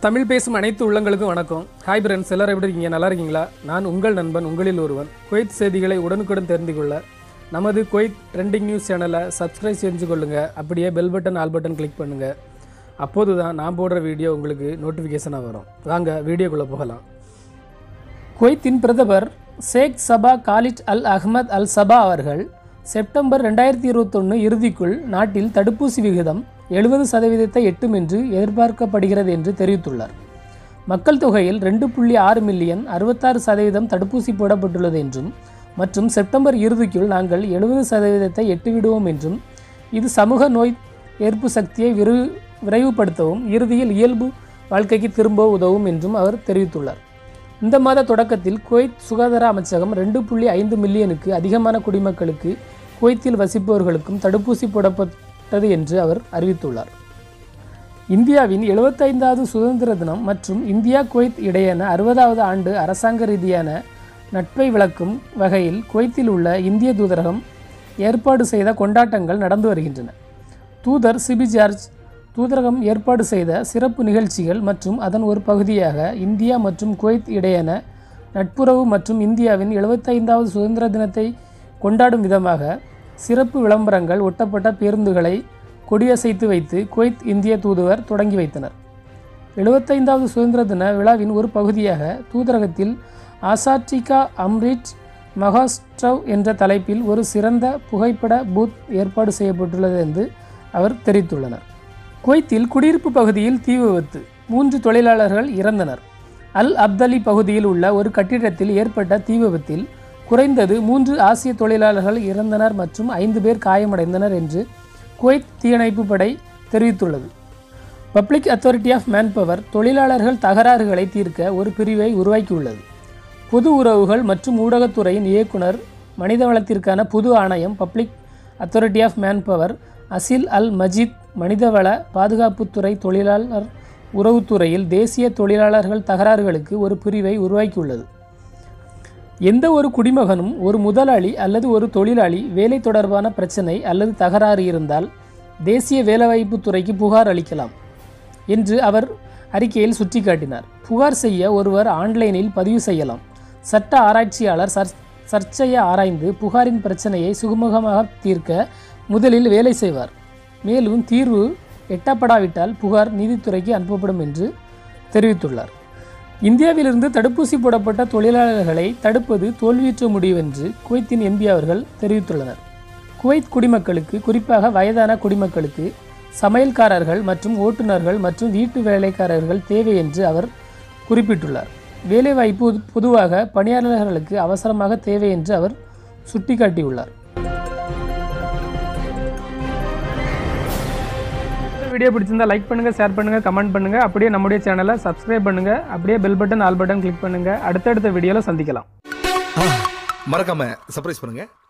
தமிழ் பேசும் அனைத்து உள்ளங்களுக்கும் வணக்கம் ஹாய் ஃப்ரெண்ட்ஸ் எல்லாரும் எப்படி இருக்கீங்க நல்லா இருக்கீங்களா நான் உங்கள் நண்பன் உங்களில் ஒருவன் குவைத் செய்திகளை உடனுக்குடன் தெரிந்து கொள்ள நமது குவைத் ட்ரெண்டிங் நியூஸ் சேனலை சப்ஸ்கிரைப் செஞ்சு கொள்ளுங்க அப்படியே bell button all button click பண்ணுங்க அப்போது தான் நான் போடுற வீடியோ உங்களுக்கு நோட்டிஃபிகேஷனாக வரும் வாங்க வீடியோக்குள்ளே போகலாம் குவைத்தின் பிரதமர் ஷேக் சபா காலிட் அல் அஹ்மத் அல் சபா அவர்கள் செப்டம்பர் ரெண்டாயிரத்தி இருபத்தொன்று இறுதிக்குள் நாட்டில் தடுப்பூசி விகிதம் எழுபது சதவீதத்தை எட்டும் என்று எதிர்பார்க்கப்படுகிறது என்று தெரிவித்துள்ளார் மக்கள் தொகையில் ரெண்டு புள்ளி ஆறு மில்லியன் அறுபத்தாறு சதவீதம் தடுப்பூசி போடப்பட்டுள்ளது என்றும் மற்றும் செப்டம்பர் இறுதிக்குள் நாங்கள் எழுபது சதவீதத்தை எட்டிவிடுவோம் என்றும் இது சமூக நோய் எதிர்ப்பு சக்தியை விரு விரைவுபடுத்தவும் இறுதியில் இயல்பு வாழ்க்கைக்கு திரும்ப உதவும் என்றும் அவர் தெரிவித்துள்ளார் இந்த மாத தொடக்கத்தில் குவைத் சுகாதார அமைச்சகம் ரெண்டு புள்ளி ஐந்து மில்லியனுக்கு அதிகமான குடிமக்களுக்கு குவைத்தில் வசிப்பவர்களுக்கும் தடுப்பூசி போடப்பட்டது என்று அவர் அறிவித்துள்ளார் இந்தியாவின் எழுபத்தைந்தாவது சுதந்திர தினம் மற்றும் இந்தியா குவைத் இடையேயான அறுபதாவது ஆண்டு அரசாங்க ரீதியான நட்பை விளக்கும் வகையில் குவைத்தில் உள்ள இந்திய தூதரகம் ஏற்பாடு செய்த கொண்டாட்டங்கள் நடந்து வருகின்றன தூதர் சிபி ஜார்ஜ் தூதரகம் ஏற்பாடு செய்த சிறப்பு நிகழ்ச்சிகள் மற்றும் அதன் ஒரு பகுதியாக இந்தியா மற்றும் குவைத் இடையேயான நட்புறவு மற்றும் இந்தியாவின் எழுபத்தைந்தாவது சுதந்திர தினத்தை கொண்டாடும் விதமாக சிறப்பு விளம்பரங்கள் ஒட்டப்பட்ட பேருந்துகளை கொடியசைத்து வைத்து குவைத் இந்திய தூதுவர் தொடங்கி வைத்தனர் எழுபத்தைந்தாவது சுதந்திர தின விழாவின் ஒரு பகுதியாக தூதரகத்தில் ஆசாட்சிகா அம்ரிட் மகாஸ்ட்ரவ் என்ற தலைப்பில் ஒரு சிறந்த புகைப்பட பூத் ஏற்பாடு செய்யப்பட்டுள்ளது என்று அவர் தெரிவித்துள்ளனர் குவைத்தில் குடியிருப்பு பகுதியில் தீ விபத்து மூன்று தொழிலாளர்கள் இறந்தனர் அல் அப்தலி பகுதியில் உள்ள ஒரு கட்டிடத்தில் ஏற்பட்ட தீ விபத்தில் குறைந்தது மூன்று ஆசிய தொழிலாளர்கள் இறந்தனர் மற்றும் ஐந்து பேர் காயமடைந்தனர் என்று குவைத் தீயணைப்பு படை தெரிவித்துள்ளது பப்ளிக் அத்தாரிட்டி ஆஃப் மேன்பவர் தொழிலாளர்கள் தகராறுகளை தீர்க்க ஒரு பிரிவை உருவாக்கியுள்ளது பொது உறவுகள் மற்றும் ஊடகத்துறையின் இயக்குனர் மனிதவளத்திற்கான புது ஆணையம் public authority of manpower Asil Al Majid மனிதவள பாதுகாப்புத்துறை தொழிலாளர் உறவுத்துறையில் தேசிய தொழிலாளர்கள் தகராறுகளுக்கு ஒரு பிரிவை உருவாக்கியுள்ளது எந்த ஒரு குடிமகனும் ஒரு முதலாளி அல்லது ஒரு தொழிலாளி வேலை தொடர்பான பிரச்சனை அல்லது தகராறு இருந்தால் தேசிய வேலைவாய்ப்பு துறைக்கு புகார் அளிக்கலாம் என்று அவர் அறிக்கையில் சுட்டிக்காட்டினார் புகார் செய்ய ஒருவர் ஆன்லைனில் பதிவு செய்யலாம் சட்ட ஆராய்ச்சியாளர் சர் சர்ச்சையை ஆராய்ந்து புகாரின் பிரச்சனையை சுகமுகமாக தீர்க்க முதலில் வேலை செய்வார் மேலும் தீர்வு எட்டப்படாவிட்டால் புகார் நீதித்துறைக்கு அனுப்பப்படும் என்று தெரிவித்துள்ளார் இந்தியாவிலிருந்து தடுப்பூசி போடப்பட்ட தொழிலாளர்களை தடுப்பது தோல்வியுற்ற முடியும் என்று குவைத்தின் எம்பி அவர்கள் தெரிவித்துள்ளனர் குவைத் குடிமக்களுக்கு குறிப்பாக வயதான குடிமக்களுக்கு சமையல்காரர்கள் மற்றும் ஓட்டுநர்கள் மற்றும் வீட்டு வேலைக்காரர்கள் தேவை என்று அவர் குறிப்பிட்டுள்ளார் வேலைவாய்ப்பு பொதுவாக பணியாளர்களுக்கு அவசரமாக தேவை என்று அவர் சுட்டிக்காட்டியுள்ளார் வீடியோ பிடிச்சிருந்தா லைக் பண்ணுங்க ஷேர் பண்ணுங்க கமெண்ட் பண்ணுங்க அப்படியே நம்முடைய சேனலை சப்ஸ்கிரைப் பண்ணுங்க அப்படியே bell button all button click பண்ணுங்க அடுத்தடுத்த வீடியோல சந்திக்கலாம் மறக்காம சர்ப்ரைஸ் பண்ணுங்க